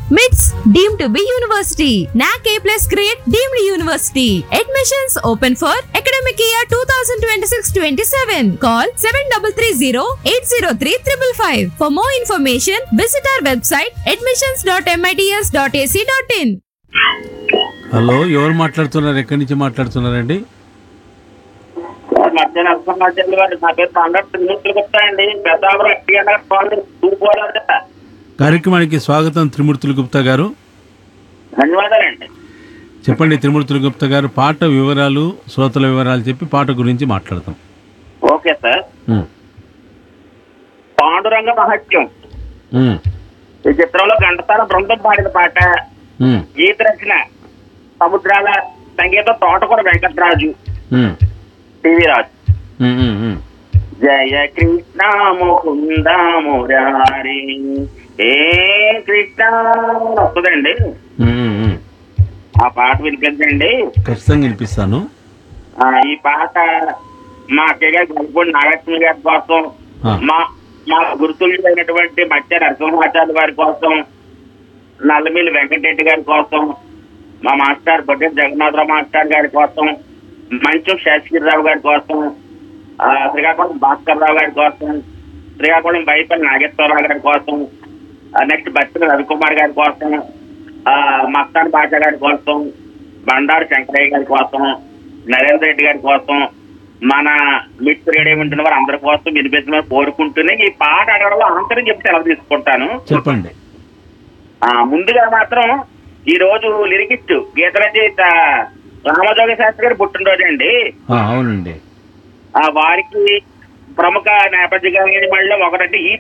మిట్స్ deem to be university NAAC A plus grade deemed university admissions open for academic year two thousand twenty six twenty seven call seven double three zero eight zero three triple five for more information visit our website admissions dot MITS dot AC dot in hello ఎవరు మాట్లాడుతున్నారు ఎక్కడి నుంచి మాట్లాడుతున్నారండి మధ్యాహ్నం అల్పమాచార్యులు గారు నా పేరు పండగ త్రిమూర్తులు గుప్తా అండి పెద్దాపురం ఎట్టి గంటల కాలనీ తూర్పుగోదావరి జిల్లా. కార్యక్రమానికి స్వాగతం త్రిమూర్తులు గుప్తా గారు ధన్యవాదాలండి చెప్పండి త్రిమూర్తులు గుప్తా గారు పాట వివరాలు శ్రోతల వివరాలు చెప్పి పాట గురించి మాట్లాడతాం ఓకే సార్ ఉమ్, పాండురంగ మహత్యం ఉమ్, ఈ చిత్రంలో ఘంటసాల బృందం పాడిన పాట ఉమ్, గీత రచన సముద్రాల సంగీతం తోటకూర వెంకటరాజు ఉమ్, టీవీ రాజు ఉమ్, ఉమ్, ఉమ్. జయ కృష్ణ ముకుంద మురారి ఏ కృష్ణ అని వస్తుందండి ఉమ్, ఉమ్, ఉమ్. ఆ పాట వినిపించండి ఖచ్చితంగా వినిపిస్తాను ఆ, ఈ పాట మా అక్కయ్య గారి గొప్పటి నాగలక్ష్మి గారి కోసం ఆ. మా మా గురుతులు అయినటువంటి మత్స్య నరసింహాచార్య గారి కోసం నల్లమిల్లి వెంకటరెడ్డి గారి కోసం మా మాస్టర్ బొడ్డి జగన్నాథరావు మాస్టర్ గారి కోసం మంచం శేషగిరిరావు గారి కోసం ఆ, శ్రీకాకుళం భాస్కర్ రావు గారి కోసం శ్రీకాకుళం బైపల్లి నాగేశ్వరరావు గారి కోసం నెక్స్ట్ బత్తిన రవికుమార్ గారి కోసం ఆ, మస్తాన్ బాషా గారి కోసం బండారు శంకరయ్య గారి కోసం నరేంద్ర రెడ్డి గారి కోసం మన మిట్ రేడియో వింటున్న వారు అందరి కోసం వినిపించమని కోరుకుంటూనే ఈ పాట అడగడంలో ఆంతరం చెప్తే ఎలా తీసుకుంటాను చెప్పండి ఆ ముందుగా మాత్రం ఈ రోజు లిరికిస్ట్ గీత రచయిత రామజోగ శాస్త్రి గారి పుట్టినరోజు అండి ఆ, అవునండి ఆ వారికి ప్రముఖ నేపథ్య గాయని మళ్ళీ ఒకటంటే ఈ